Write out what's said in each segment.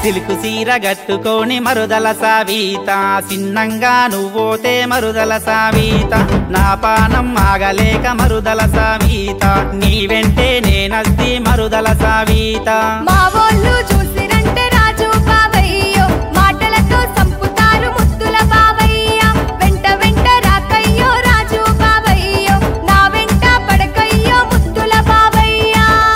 silk సీర గట్టుకొని మరుదల సావీత సిన్నంగా నువ్వోతే మరుదల సావీత నా పానం ఆగలేక మరుదల సావీత నీ వెంటే నేనస్తి మరుదల సావీత మా వోళ్ళు చూసిరంటే రాజు బావయ్యో మాటలతో సంపుతారు ముద్దుల బావయ్య వెంట వెంట రాకయ్యో రాజు బావయ్యో నా వెంట పడకయ్యో ముద్దుల బావయ్య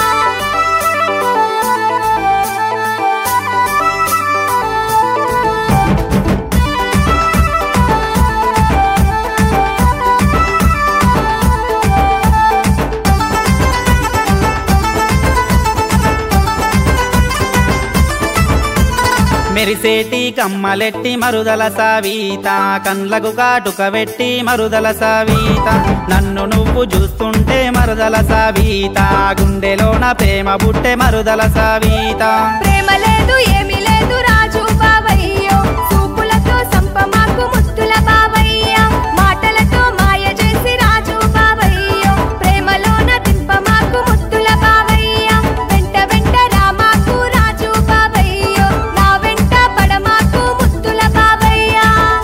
మెరిసేటి కమ్మలెట్టి మరుదల సావీత కండ్లకు కాటుక పెట్టి మరుదల సావీత నన్ను నువ్వు చూస్తుంటే మరుదల సావీత గుండెలోన ప్రేమ బుట్టె మరుదల సావీత ప్రేమ లేదు ఏమీ లేదు రాజు బావయ్యో చూపులతో సంపమాకు ముద్దుల బావయ్య మాటలతో మాయ చేసి రాజు బావయ్యో ప్రేమలోన దింపమాకు ముద్దుల బావయ్య వెంట వెంట రామాకు రాజు బావయ్యో నా వెంట పడమాకు ముద్దుల బావయ్య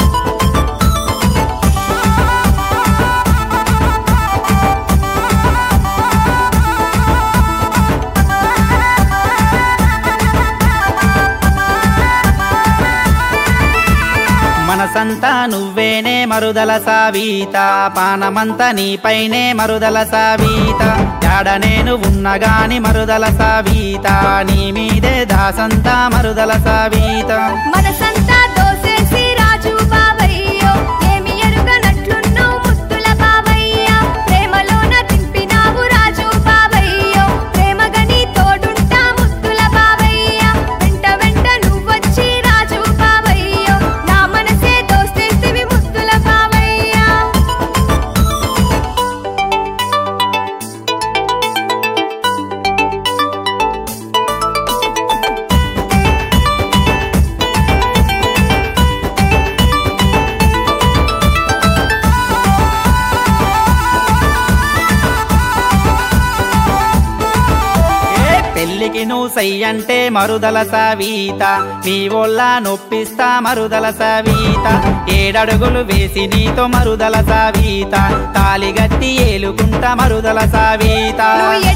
మనసంతా నువ్వేనే మరుదల సావీత పానమంతా నీపైనే మరుదల సావీత యాడ నేను ఉన్నగాని మరుదల సావీత నీ మీదే దాసంతా మరుదల సావీత మనసంతా దోసేసి రాజు బావయ్యో ఏమి ఎరుగనట్లున్నావు ముద్దుల బావయ్య ప్రేమలోన దింపినావు రాజు బావయ్యో ప్రేమగని తోడుంటా ముద్దుల బావయ్య వెంట వెంట నువ్వొచ్చి రాజు బావయ్యో నా మనసే దోసేసివి ముద్దుల బావయ్య ఏ పెళ్ళికి నువ్వు సై అంటే మరుదల సావీత నీ వల్ల నొప్పిస్తా మరుదల సావీత ఏడడుగులు వేసి నీతో మరుదల సావీత తాలిగట్టి ఏలుకుంటా మరుదల సావీత నువ్వు